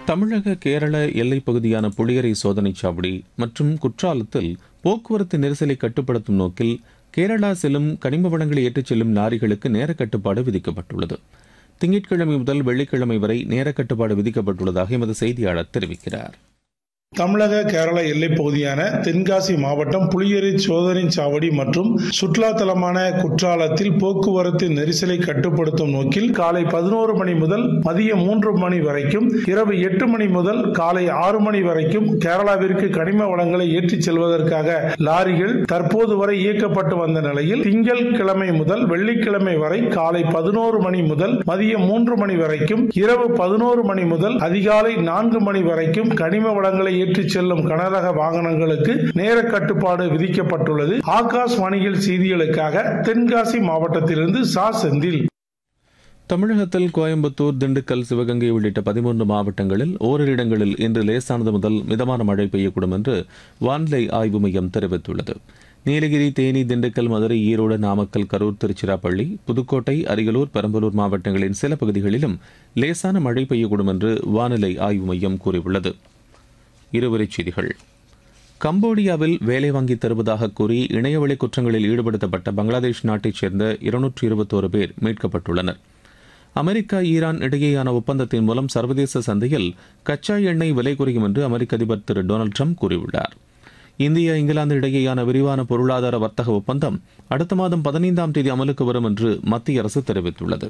தமிழக கேரள எல்லைப் பகுதியான புளியரை சோதனைச் சாவடி மற்றும் குற்றாலத்தில் போக்குவரத்து நெரிசலை கட்டுப்படுத்தும் நோக்கில் கேரளா செல்லும் கனிம வளங்களை ஏற்றிச் செல்லும் லாரிகளுக்கு நேர கட்டுப்பாடு விதிக்கப்பட்டுள்ளது திங்கட்கிழமை முதல் வெள்ளிக்கிழமை வரை நேர கட்டுப்பாடு விதிக்கப்பட்டுள்ளதாக எமது செய்தியாளர் தெரிவிக்கிறார் தமிழக கேரள எல்லைப் பகுதியான தென்காசி மாவட்டம் புளியரி சோதனை சாவடி மற்றும் சுற்றுலா தலமான குற்றாலத்தில் போக்குவரத்து நெரிசலை கட்டுப்படுத்தும் நோக்கில் காலை பதினோரு மணி முதல் மதியம் மூன்று மணி வரைக்கும் இரவு எட்டு மணி முதல் காலை ஆறு மணி வரைக்கும் கேரளாவிற்கு கனிம வளங்களை ஏற்றிச் செல்வதற்காக லாரிகள் தற்போது வரை இயக்கப்பட்டு வந்த நிலையில் திங்கள் கிழமை முதல் வெள்ளிக்கிழமை வரை காலை பதினோரு மணி முதல் மதியம் மூன்று மணி வரைக்கும் இரவு பதினோரு மணி முதல் அதிகாலை நான்கு மணி வரைக்கும் கனிம வளங்களை ஏற்றிச் செல்லும் கனரக வாகனங்களுக்கு நேர கட்டுப்பாடு விதிக்கப்பட்டுள்ளது ஆகாஷ் வாணியில் செய்திகளுக்காக தென்காசி மாவட்டத்திலிருந்து சா செந்தில் தமிழகத்தில் கோயம்புத்தூர் திண்டுக்கல் சிவகங்கை உள்ளிட்ட பதிமூன்று மாவட்டங்களில் ஓரிரு இடங்களில் இன்று லேசானது முதல் மிதமான மழை பெய்யக்கூடும் என்று வானிலை ஆய்வு மையம் தெரிவித்துள்ளது நீலகிரி தேனி திண்டுக்கல் மதுரை ஈரோடு நாமக்கல் கரூர் திருச்சிராப்பள்ளி புதுக்கோட்டை அரியலூர் பெரம்பலூர் மாவட்டங்களின் சில பகுதிகளிலும் லேசான மழை பெய்யக்கூடும் என்று வானிலை ஆய்வு மையம் கூறியுள்ளது இருவரிச் செய்திகள் கம்போடியாவில் வேலை வாங்கித் தருவதாக கூறி இணையவழி குற்றங்களில் ஈடுபடுத்தப்பட்ட பங்களாதேஷ் நாட்டைச் சேர்ந்த இருநூற்று இருபத்தோரு பேர் மீட்கப்பட்டுள்ளனர் அமெரிக்கா ஈரான் இடையேயான ஒப்பந்தத்தின் மூலம் சர்வதேச சந்தையில் கச்சா எண்ணெய் விலை குறையும் என்று அமெரிக்க அதிபர் திரு டொனால்டு ட்ரம்ப் கூறியுள்ளார் இந்தியா இங்கிலாந்து இடையேயான விரிவான பொருளாதார வர்த்தக ஒப்பந்தம் அடுத்த மாதம் பதினைந்தாம் தேதி அமலுக்கு வரும் என்று மத்திய அரசு தெரிவித்துள்ளது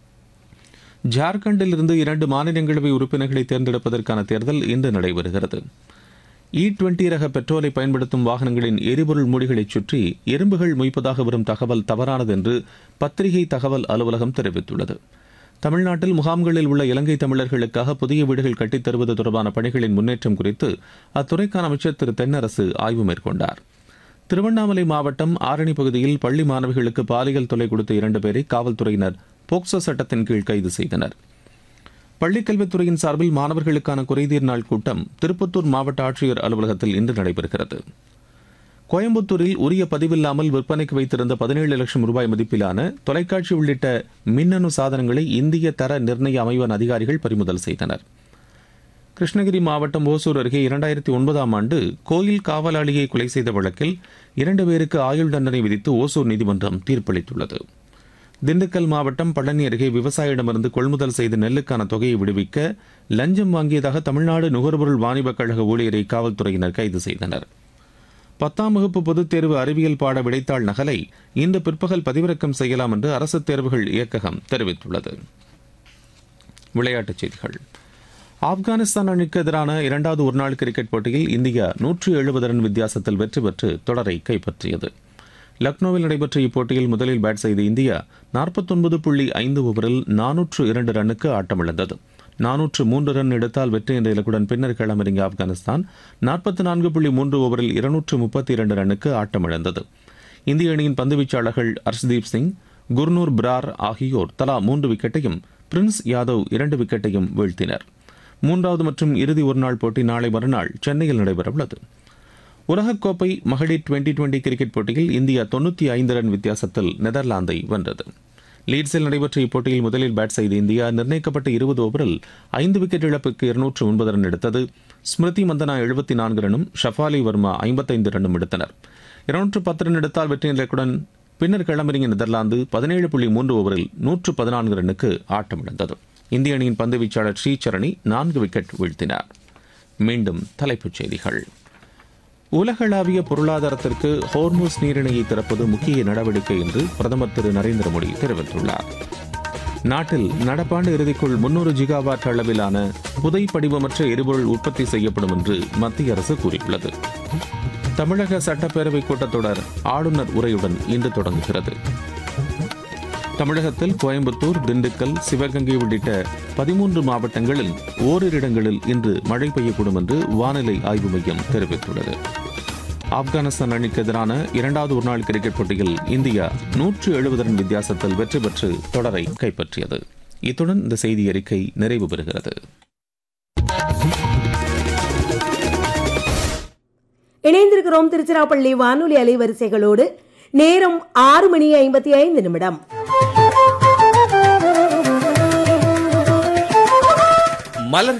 ஜார்க்கண்டில் இருந்து இரண்டு மாநிலங்களவை உறுப்பினர்களை தேர்ந்தெடுப்பதற்கான தேர்தல் இன்று நடைபெறுகிறது இ டுவெண்டி ரக பெட்ரோலை பயன்படுத்தும் வாகனங்களின் எரிபொருள் மூடிகளைச் சுற்றி எறும்புகள் மொய்ப்பதாக வரும் தகவல் தவறானது என்று பத்திரிகை தகவல் அலுவலகம் தெரிவித்துள்ளது தமிழ்நாட்டில் முகாம்களில் உள்ள இலங்கை தமிழர்களுக்காக புதிய வீடுகள் கட்டித் தருவது தொடர்பான பணிகளின் முன்னேற்றம் குறித்து அத்துறைக்கான அமைச்சர் திரு தென்னரசு ஆய்வு மேற்கொண்டார் திருவண்ணாமலை மாவட்டம் ஆரணி பகுதியில் பள்ளி மாணவிகளுக்கு பாலியல் தொலை கொடுத்த இரண்டு பேரை காவல்துறையினர் போக்சோ சட்டத்தின் கீழ் கைது செய்தனர் பள்ளிக்கல்வித்துறையின் சார்பில் மாணவர்களுக்கான குறைதீர் நாள் கூட்டம் திருப்பத்தூர் மாவட்ட ஆட்சியர் அலுவலகத்தில் இன்று நடைபெறுகிறது கோயம்புத்தூரில் உரிய பதிவில்லாமல் விற்பனைக்கு வைத்திருந்த பதினேழு லட்சம் ரூபாய் மதிப்பிலான தொலைக்காட்சி உள்ளிட்ட மின்னணு சாதனங்களை இந்திய தர நிர்ணய அமைவன் அதிகாரிகள் பறிமுதல் செய்தனர் கிருஷ்ணகிரி மாவட்டம் ஓசூர் அருகே இரண்டாயிரத்தி ஒன்பதாம் ஆண்டு கோயில் காவலாளியை கொலை செய்த வழக்கில் இரண்டு பேருக்கு ஆயுள் தண்டனை விதித்து ஓசூர் நீதிமன்றம் தீர்ப்பளித்துள்ளது திண்டுக்கல் மாவட்டம் பழனி அருகே விவசாயியிடமிருந்து கொள்முதல் செய்த நெல்லுக்கான தொகையை விடுவிக்க லஞ்சம் வாங்கியதாக தமிழ்நாடு நுகர்பொருள் வாணிபக் கழக ஊழியரை காவல்துறையினர் கைது செய்தனர் பத்தாம் வகுப்பு பொதுத் தேர்வு அறிவியல் பாட விடைத்தாள் நகலை இன்று பிற்பகல் பதிவிறக்கம் செய்யலாம் என்று அரசு தேர்வுகள் இயக்ககம் தெரிவித்துள்ளது விளையாட்டுச் செய்திகள் ஆப்கானிஸ்தான் அணிக்கு எதிரான இரண்டாவது ஒருநாள் கிரிக்கெட் போட்டியில் இந்தியா நூற்று எழுபது ரன் வித்தியாசத்தில் வெற்றி பெற்று தொடரை கைப்பற்றியது லக்னோவில் நடைபெற்ற இப்போட்டியில் முதலில் பேட் செய்த இந்தியா நாற்பத்தொன்பது புள்ளி ஐந்து ஓவரில் நானூற்று இரண்டு ரன்னுக்கு ஆட்டமிழந்தது நானூற்று மூன்று ரன் எடுத்தால் வெற்றி என்ற இலக்குடன் பின்னர் களமிறங்கிய ஆப்கானிஸ்தான் நாற்பத்தி நான்கு புள்ளி மூன்று ஓவரில் இருநூற்று முப்பத்தி இரண்டு ரன்னுக்கு ஆட்டமிழந்தது இந்திய அணியின் பந்துவீச்சாளர்கள் ஹர்ஷ்தீப் சிங் குர்னூர் பிரார் ஆகியோர் தலா மூன்று விக்கெட்டையும் பிரின்ஸ் யாதவ் இரண்டு விக்கெட்டையும் வீழ்த்தினர் மூன்றாவது மற்றும் இறுதி ஒருநாள் போட்டி நாளை மறுநாள் சென்னையில் நடைபெறவுள்ளது உலகக்கோப்பை மகளிர் டுவெண்டி டுவெண்டி கிரிக்கெட் போட்டியில் இந்தியா தொண்ணூற்றி ஐந்து ரன் வித்தியாசத்தில் நெதர்லாந்தை வென்றது லீட்ஸில் நடைபெற்ற இப்போட்டியில் முதலில் பேட் செய்த இந்தியா நிர்ணயிக்கப்பட்ட இருபது ஓவரில் ஐந்து விக்கெட் இழப்புக்கு இருநூற்று ஒன்பது ரன் எடுத்தது ஸ்மிருதி மந்தனா எழுபத்தி நான்கு ரன்னும் ஷஃபாலி வர்மா ஐம்பத்தைந்து ரன்னும் எடுத்தனர் இருநூற்று பத்து ரன் எடுத்தால் வெற்றி இலக்குடன் பின்னர் களமிறங்கிய நெதர்லாந்து பதினேழு புள்ளி மூன்று ஓவரில் நூற்று பதினான்கு ரன்னுக்கு ஆட்டமிழந்தது இந்திய அணியின் பந்துவீச்சாளர் ஸ்ரீசரணி நான்கு விக்கெட் வீழ்த்தினார் மீண்டும் தலைப்புச் செய்திகள் உலகளாவிய பொருளாதாரத்திற்கு ஹோர்மோஸ் நீரிணையை திறப்பது முக்கிய நடவடிக்கை என்று பிரதமர் திரு நரேந்திர மோடி தெரிவித்துள்ளார் நாட்டில் நடப்பாண்டு இறுதிக்குள் முன்னூறு ஜிகாவாட் அளவிலான புதை படிவமற்ற எரிபொருள் உற்பத்தி செய்யப்படும் என்று மத்திய அரசு கூறியுள்ளது தமிழக சட்டப்பேரவை கூட்டத்தொடர் ஆளுநர் உரையுடன் இன்று தொடங்குகிறது தமிழகத்தில் கோயம்புத்தூர் திண்டுக்கல் சிவகங்கை உள்ளிட்ட பதிமூன்று மாவட்டங்களில் ஓரிரு இடங்களில் இன்று மழை பெய்யக்கூடும் என்று வானிலை ஆய்வு மையம் தெரிவித்துள்ளது ஆப்கானிஸ்தான் அணிக்கு எதிரான இரண்டாவது ஒருநாள் கிரிக்கெட் போட்டியில் இந்தியா நூற்று எழுபது ரன் வித்தியாசத்தில் வெற்றி பெற்று தொடரை கைப்பற்றியது இத்துடன் இந்த செய்தி அறிக்கை நிறைவு பெறுகிறது இணைந்திருக்கிறோம் திருச்சிராப்பள்ளி வானொலி அலைவரிசைகளோடு நேரம் ஆறு மணி ஐம்பத்தி ஐந்து நிமிடம் மலர்